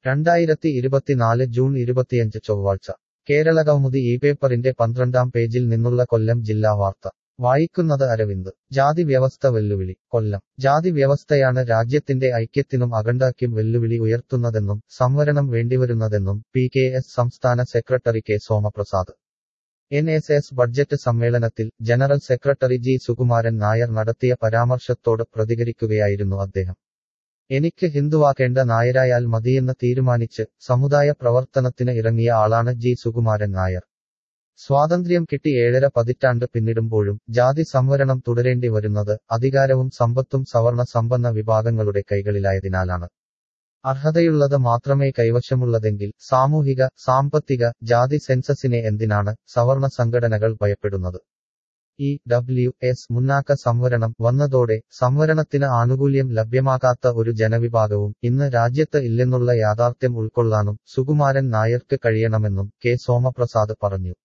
രണ്ടായിരത്തി ഇരുപത്തിനാല് ജൂൺ ഇരുപത്തിയഞ്ച് ചൊവ്വാഴ്ച കേരള കൗമുദി ഈ പേപ്പറിന്റെ പന്ത്രണ്ടാം പേജിൽ നിന്നുള്ള കൊല്ലം ജില്ലാ വാർത്ത വായിക്കുന്നത് അരവിന്ദ് ജാതി വ്യവസ്ഥ വെല്ലുവിളി കൊല്ലം ജാതി വ്യവസ്ഥയാണ് രാജ്യത്തിന്റെ ഐക്യത്തിനും അഖണ്ഡാക്കും വെല്ലുവിളി ഉയർത്തുന്നതെന്നും സംവരണം വേണ്ടിവരുന്നതെന്നും പി കെ എസ് സംസ്ഥാന secretary K Somaprasad N S S budget സമ്മേളനത്തിൽ general secretary G Sukumaran Nair നടത്തിയ പരാമർശത്തോട് പ്രതികരിക്കുകയായിരുന്നു അദ്ദേഹം എനിക്ക് ഹിന്ദുവാക്കേണ്ട നായരായാൽ മതിയെന്ന് തീരുമാനിച്ച് സമുദായ പ്രവർത്തനത്തിന് ഇറങ്ങിയ ആളാണ് ജി സുകുമാരൻ നായർ സ്വാതന്ത്ര്യം കിട്ടി ഏഴര പതിറ്റാണ്ട് പിന്നിടുമ്പോഴും ജാതി സംവരണം തുടരേണ്ടി വരുന്നത് അധികാരവും സമ്പത്തും സവർണ സമ്പന്ന വിഭാഗങ്ങളുടെ കൈകളിലായതിനാലാണ് അർഹതയുള്ളത് മാത്രമേ കൈവശമുള്ളതെങ്കിൽ സാമൂഹിക സാമ്പത്തിക ജാതി സെൻസസിനെ എന്തിനാണ് സവർണ സംഘടനകൾ ഭയപ്പെടുന്നത് ഇ ഡബ്ല്യു എസ് മുന്നാക്ക സംവരണം വന്നതോടെ സംവരണത്തിന് ആനുകൂല്യം ലഭ്യമാകാത്ത ഒരു ജനവിഭാഗവും ഇന്ന് രാജ്യത്ത് ഇല്ലെന്നുള്ള യാഥാർത്ഥ്യം ഉൾക്കൊള്ളാനും സുകുമാരൻ നായർക്ക് കഴിയണമെന്നും കെ സോമപ്രസാദ് പറഞ്ഞു